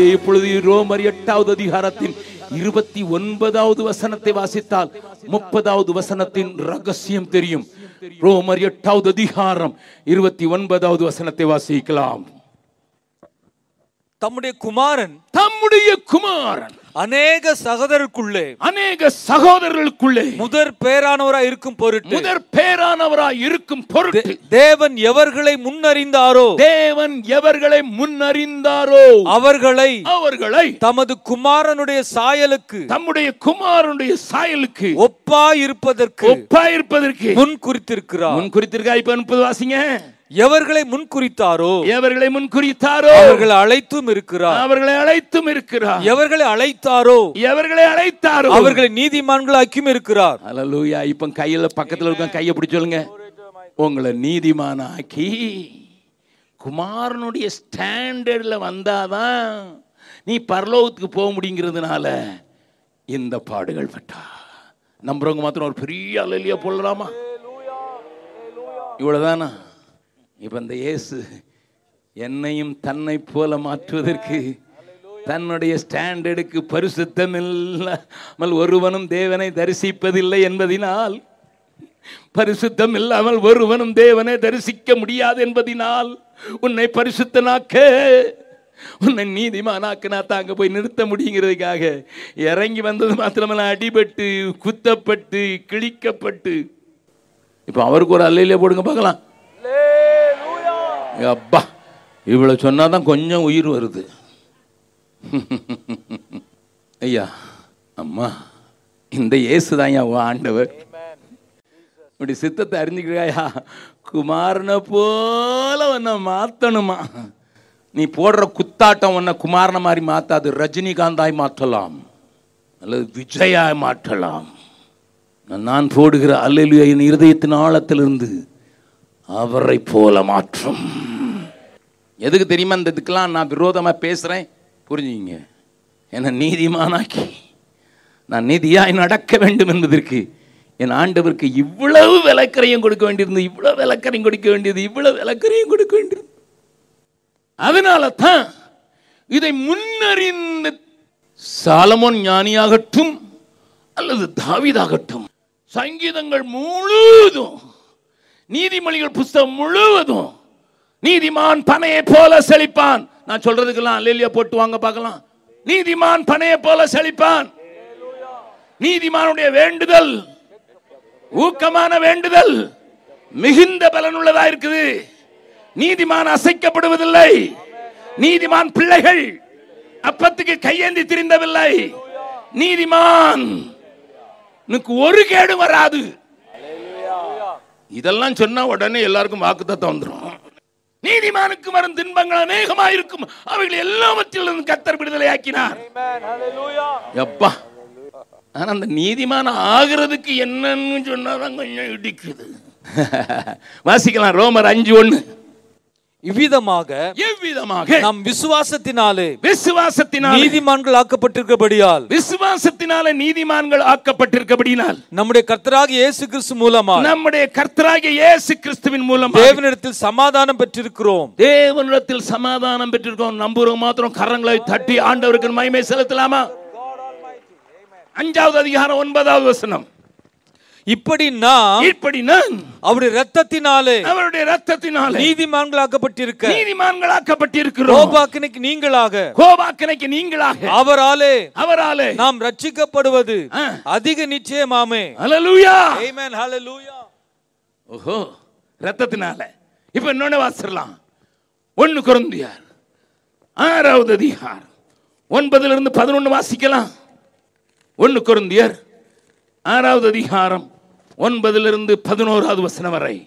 இப்பொழுது ரோமர் எட்டாவது அதிகாரத்தின் இருபத்தி ஒன்பதாவது வசனத்தை வாசித்தால் முப்பதாவது வசனத்தின் ரகசியம் தெரியும் ரோமர் எட்டாவது அதிகாரம் இருபத்தி ஒன்பதாவது வசனத்தை வாசிக்கலாம் தம்முடைய குமாரன் தம்முடைய குமாரன் அநேக சகோதரருக்குள்ளே அநேக சகோதரர்களுக்குள்ளே முதற் பேரானவராய் இருக்கும் பொருட்டு முதற் பேரானவராய் இருக்கும் பொருட்டு தே- தேவன் எவர்களை முன்னறிந்தாரோ தேவன் எவர்களை முன்னறிந்தாரோ அவர்களை அவர்களை தமது குமாரனுடைய சாயலுக்கு தம்முடைய குமாரனுடைய சாயலுக்கு ஒப்பாய் இருப்பதற்கு ஒப்பாயிருப்பதற்கு முன் குறித்திருக்கிறார் முன் குறித்திருக்கா இப்ப முப்பது வாசிங்க எவர்களை முன் குறித்தாரோ எவர்களை முன் குறித்தாரோ அவர்களை அழைத்தும் இருக்கிறார் அவர்களை அழைத்தும் இருக்கிறார் எவர்களை அழைத்தாரோ எவர்களை அழைத்தாரோ அவர்களை நீதிமான்களாக்கியும் இருக்கிறார் அலலூயா இப்ப கையில பக்கத்துல இருக்க கையை பிடிச்சு சொல்லுங்க உங்களை நீதிமானாக்கி குமாரனுடைய ஸ்டாண்டர்ட்ல வந்தாதான் நீ பரலோகத்துக்கு போக முடியுங்கிறதுனால இந்த பாடுகள் பட்டா நம்புறவங்க மாத்திரம் ஒரு பெரிய அலையிலியா போடலாமா இவ்வளவுதானா இப்ப இந்த இயேசு என்னையும் தன்னை போல மாற்றுவதற்கு தன்னுடைய ஸ்டாண்டர்டுக்கு பரிசுத்தம் இல்லாமல் ஒருவனும் தேவனை தரிசிப்பதில்லை என்பதினால் பரிசுத்தம் இல்லாமல் ஒருவனும் தேவனை தரிசிக்க முடியாது என்பதினால் உன்னை பரிசுத்தனாக்க உன்னை நீதிமானாக்க நான் தாங்க போய் நிறுத்த முடியுங்கிறதுக்காக இறங்கி வந்தது மாத்திரமல்ல அடிபட்டு குத்தப்பட்டு கிழிக்கப்பட்டு இப்போ அவருக்கு ஒரு அல்லையிலே போடுங்க பார்க்கலாம் அப்பா இவ்வளோ சொன்னாதான் கொஞ்சம் உயிர் வருது ஐயா அம்மா இந்த இயேசு தான் உன் ஆண்டவர் இப்படி சித்தத்தை அறிஞ்சுக்கிறாயா குமாரனை போல உன்னை மாத்தணுமா நீ போடுற குத்தாட்டம் உன்னை குமாரனை மாதிரி மாத்தாது ரஜினிகாந்தாய் மாற்றலாம் அல்லது விஜயாய் மாற்றலாம் நான் போடுகிற அல்லேலூயா என் இருதயத்தின் ஆழத்திலிருந்து அவரை போல மாற்றும் எதுக்கு தெரியுமா இந்த இதுக்கெல்லாம் நான் விரோதமாக பேசுகிறேன் புரிஞ்சுங்க என்னை நீதிமானாக்கி நான் நீதியாய் நடக்க வேண்டும் என்பதற்கு என் ஆண்டவருக்கு இவ்வளவு விளக்கரையும் கொடுக்க வேண்டியிருந்தது இவ்வளவு விளக்கரையும் கொடுக்க வேண்டியது இவ்வளவு விளக்கரையும் கொடுக்க வேண்டியது அதனால தான் இதை முன்னறிந்த சாலமோன் ஞானியாகட்டும் அல்லது தாவீதாகட்டும் சங்கீதங்கள் முழுவதும் நீதிமொழிகள் புஸ்தகம் முழுவதும் நீதிமான் பனையை போல செழிப்பான் நான் சொல்றதுக்கெல்லாம் அல்லேலியா போட்டு வாங்க பார்க்கலாம் நீதிமான் பனையை போல செழிப்பான் நீதிமானுடைய வேண்டுதல் ஊக்கமான வேண்டுதல் மிகுந்த பலனுள்ளதா இருக்குது நீதிமான் அசைக்கப்படுவதில்லை நீதிமான் பிள்ளைகள் அப்பத்துக்கு கையேந்தி திரிந்தவில்லை நீதிமான் உனக்கு ஒரு கேடு வராது இதெல்லாம் சொன்னா உடனே எல்லாருக்கும் வாக்குத்தத்தம் வந்துடும் நீதிமானுக்கு வரும் தின்பங்கள் அநேகமாயிருக்கும் அவைகள் எல்லாவற்றிலிருந்து கத்தர் விடுதலை ஆக்கினார் எப்பா ஆனா அந்த நீதிமான ஆகிறதுக்கு என்னன்னு சொன்னாதான் கொஞ்சம் இடிக்குது வாசிக்கலாம் ரோமர் அஞ்சு ஒண்ணு இவ்விதமாக எவ்விதமாக நாம் விசுவாசத்தினாலே விசுவாசத்தினால் நீதிமான்கள் ஆக்கப்பட்டிருக்கிறபடியால் விசுவாசத்தினால நீதிமான்கள் ஆக்கப்பட்டிருக்கபடினால் நம்முடைய கர்த்தராகிய இயேசு கிறிஸ்து மூலமா நம்முடைய கர்த்தராகிய இயேசு கிறிஸ்துவின் மூலம் தேவனிடத்தில் சமாதானம் பெற்றிருக்கிறோம் தேவனிடத்தில் சமாதானம் பெற்றிருக்கோம் நம்புறவங்க மாத்திரம் கரங்களை தட்டி ஆண்டவருக்கு மகிமை செலுத்தலாமா அஞ்சாவது அதிகாரம் ஒன்பதாவது வசனம் இப்படி நாம் இப்படி நான் அவருடைய ரத்தத்தினாலே அவருடைய ரத்தத்தினாலே நீதிமான்கள் ஆக்கப்பட்டிருக்க நீதிமான்களாக்கப்பட்டிருக்கிறோம் கோபாக்கினைக்கு நீங்களாக கோபாக்கனைக்கு நீங்களாக அவராலே அவராலே நாம் ரட்சிக்கப்படுவது ஆ. அதிக நிச்சயமாமே ஹalleluya Amen, hallelujah. ஓஹோ ரத்தத்தினால இப்ப இன்னொன்னு வாசிடலாம் ஒன்னு குறந்தியார் ஆறாவது அதிகாரம் ஒன்பதுல இருந்து பதினொன்னு வாசிக்கலாம் ஒன்னு குறந்தியர் ஆறாவது அதிகாரம் ஒன்பதிலிருந்து பதினோராவது வசனம் வரை